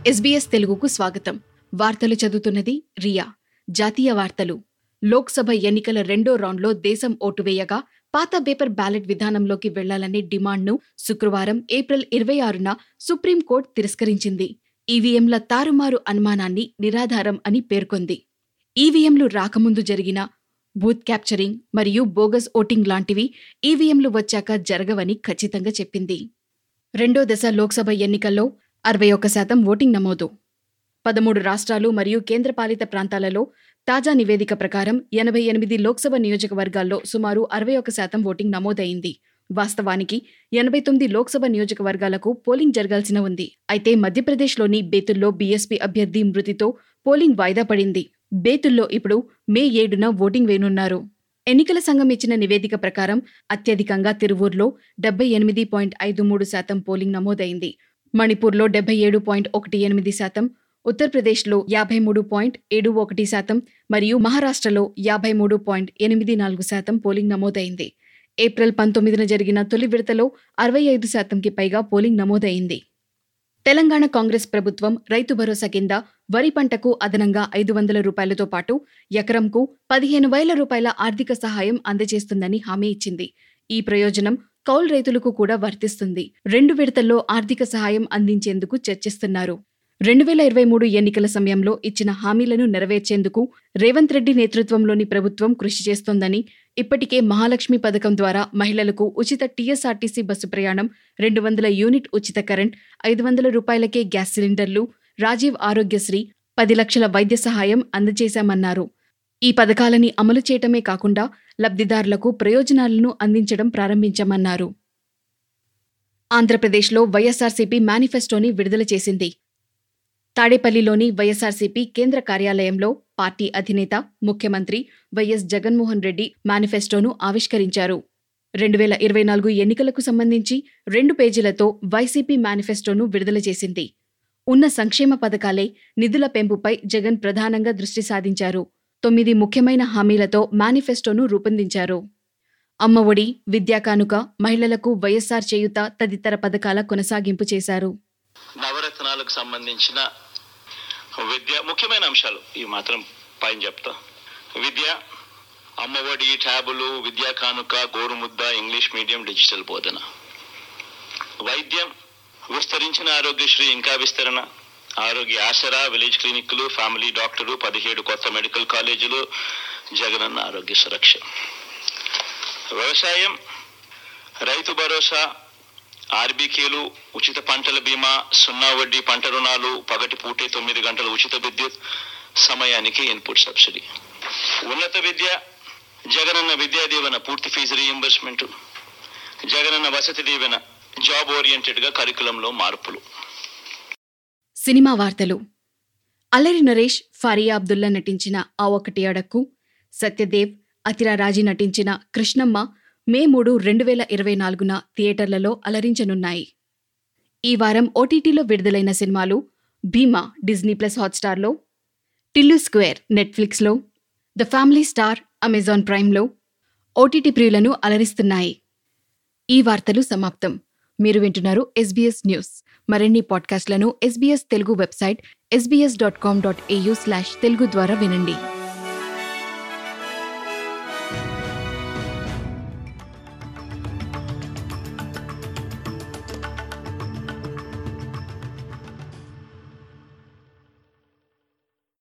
SBS తెలుగుకు స్వాగతం వార్తలు చదువుతున్నది రియా జాతీయ వార్తలు లోక్సభ ఎన్నికల రెండో రౌండ్లో దేశం ఓటు వేయగా పాత పేపర్ బ్యాలెట్ విధానంలోకి వెళ్లాలనే డిమాండ్ను శుక్రవారం ఏప్రిల్ ఇరవై ఆరున సుప్రీంకోర్టు తిరస్కరించింది ఈవీఎంల తారుమారు అనుమానాన్ని నిరాధారం అని పేర్కొంది ఈవీఎంలు రాకముందు జరిగిన బూత్ క్యాప్చరింగ్ మరియు బోగస్ ఓటింగ్ లాంటివి ఈవీఎంలు వచ్చాక జరగవని ఖచ్చితంగా చెప్పింది రెండో దశ లోక్సభ ఎన్నికల్లో అరవై ఒక్క శాతం ఓటింగ్ నమోదు పదమూడు రాష్ట్రాలు మరియు కేంద్రపాలిత ప్రాంతాలలో తాజా నివేదిక ప్రకారం ఎనభై ఎనిమిది లోక్సభ నియోజకవర్గాల్లో సుమారు అరవై ఒక్క శాతం ఓటింగ్ నమోదైంది వాస్తవానికి ఎనభై తొమ్మిది లోక్సభ నియోజకవర్గాలకు పోలింగ్ జరగాల్సిన ఉంది అయితే మధ్యప్రదేశ్లోని బేతుల్లో బీఎస్పీ అభ్యర్థి మృతితో పోలింగ్ వాయిదా పడింది బేతుల్లో ఇప్పుడు మే ఏడున ఓటింగ్ వేనున్నారు ఎన్నికల సంఘం ఇచ్చిన నివేదిక ప్రకారం అత్యధికంగా తిరువూర్లో డెబ్బై ఎనిమిది పాయింట్ ఐదు మూడు శాతం పోలింగ్ నమోదైంది మణిపూర్లో డెబ్బై ఏడు పాయింట్ ఒకటి ఎనిమిది శాతం ఉత్తరప్రదేశ్లో యాభై మూడు పాయింట్ ఏడు ఒకటి శాతం మరియు మహారాష్ట్రలో యాభై మూడు పాయింట్ ఎనిమిది నాలుగు శాతం పోలింగ్ నమోదైంది ఏప్రిల్ పంతొమ్మిదిన జరిగిన తొలి విడతలో అరవై ఐదు శాతంకి పైగా పోలింగ్ నమోదైంది తెలంగాణ కాంగ్రెస్ ప్రభుత్వం రైతు భరోసా కింద వరి పంటకు అదనంగా ఐదు వందల రూపాయలతో పాటు ఎకరంకు పదిహేను వేల రూపాయల ఆర్థిక సహాయం అందజేస్తుందని హామీ ఇచ్చింది ఈ ప్రయోజనం కౌలు రైతులకు కూడా వర్తిస్తుంది రెండు విడతల్లో ఆర్థిక సహాయం అందించేందుకు చర్చిస్తున్నారు రెండు వేల ఇరవై మూడు ఎన్నికల సమయంలో ఇచ్చిన హామీలను నెరవేర్చేందుకు రేవంత్ రెడ్డి నేతృత్వంలోని ప్రభుత్వం కృషి చేస్తోందని ఇప్పటికే మహాలక్ష్మి పథకం ద్వారా మహిళలకు ఉచిత టీఎస్ఆర్టీసీ బస్సు ప్రయాణం రెండు వందల యూనిట్ ఉచిత కరెంట్ ఐదు వందల రూపాయలకే గ్యాస్ సిలిండర్లు రాజీవ్ ఆరోగ్యశ్రీ పది లక్షల వైద్య సహాయం అందజేశామన్నారు ఈ పథకాలని అమలు చేయటమే కాకుండా లబ్ధిదారులకు ప్రయోజనాలను అందించడం ప్రారంభించామన్నారు ఆంధ్రప్రదేశ్లో వైఎస్ఆర్సీపీ మేనిఫెస్టోని విడుదల చేసింది తాడేపల్లిలోని వైఎస్ఆర్సీపీ కేంద్ర కార్యాలయంలో పార్టీ అధినేత ముఖ్యమంత్రి వైఎస్ జగన్మోహన్ రెడ్డి మేనిఫెస్టోను ఆవిష్కరించారు రెండు వేల ఇరవై నాలుగు ఎన్నికలకు సంబంధించి రెండు పేజీలతో వైసీపీ మేనిఫెస్టోను విడుదల చేసింది ఉన్న సంక్షేమ పథకాలే నిధుల పెంపుపై జగన్ ప్రధానంగా దృష్టి సాధించారు తొమ్మిది ముఖ్యమైన హామీలతో మేనిఫెస్టోను రూపొందించారు అమ్మఒడి విద్యా కానుక మహిళలకు వైఎస్ఆర్ చేయుత తదితర పథకాల కొనసాగింపు చేశారు నవరత్నాలకు సంబంధించిన విద్య ముఖ్యమైన అంశాలు ఇవి మాత్రం పైన చెప్తా విద్య అమ్మఒడి ట్యాబులు విద్యా కానుక గోరుముద్ద ఇంగ్లీష్ మీడియం డిజిటల్ బోధన వైద్యం విస్తరించిన ఆరోగ్యశ్రీ ఇంకా విస్తరణ ఆరోగ్య ఆసరా విలేజ్ క్లినిక్లు ఫ్యామిలీ డాక్టరు పదిహేడు కొత్త మెడికల్ కాలేజీలు జగనన్న ఆరోగ్య సురక్ష వ్యవసాయం రైతు భరోసా ఆర్బీకేలు ఉచిత పంటల బీమా సున్నా వడ్డీ పంట రుణాలు పగటి పూటే తొమ్మిది గంటల ఉచిత విద్యుత్ సమయానికి ఇన్పుట్ సబ్సిడీ ఉన్నత విద్య జగనన్న విద్యా దీవెన పూర్తి ఫీజు రీఎంబర్స్మెంట్ జగనన్న వసతి దీవెన జాబ్ ఓరియంటెడ్ గా కరికులంలో మార్పులు సినిమా వార్తలు అల్లరి నరేష్ ఫారియా అబ్దుల్లా నటించిన ఆ ఒకటి అడక్కు సత్యదేవ్ అతిరా రాజీ నటించిన కృష్ణమ్మ మే మూడు రెండు వేల ఇరవై నాలుగున థియేటర్లలో అలరించనున్నాయి ఈ వారం ఓటీటీలో విడుదలైన సినిమాలు భీమా డిజ్నీ ప్లస్ హాట్స్టార్లో టిల్లు స్క్వేర్ నెట్ఫ్లిక్స్లో ద ఫ్యామిలీ స్టార్ అమెజాన్ ప్రైమ్లో ఓటీటీ ప్రియులను అలరిస్తున్నాయి ఈ వార్తలు సమాప్తం మీరు వింటున్నారు ఎస్బీఎస్ న్యూస్ మరిన్ని పాడ్కాస్ట్లను SBS Telugu website SBS dot com dot AU slash Telugu ద్వారా వినండి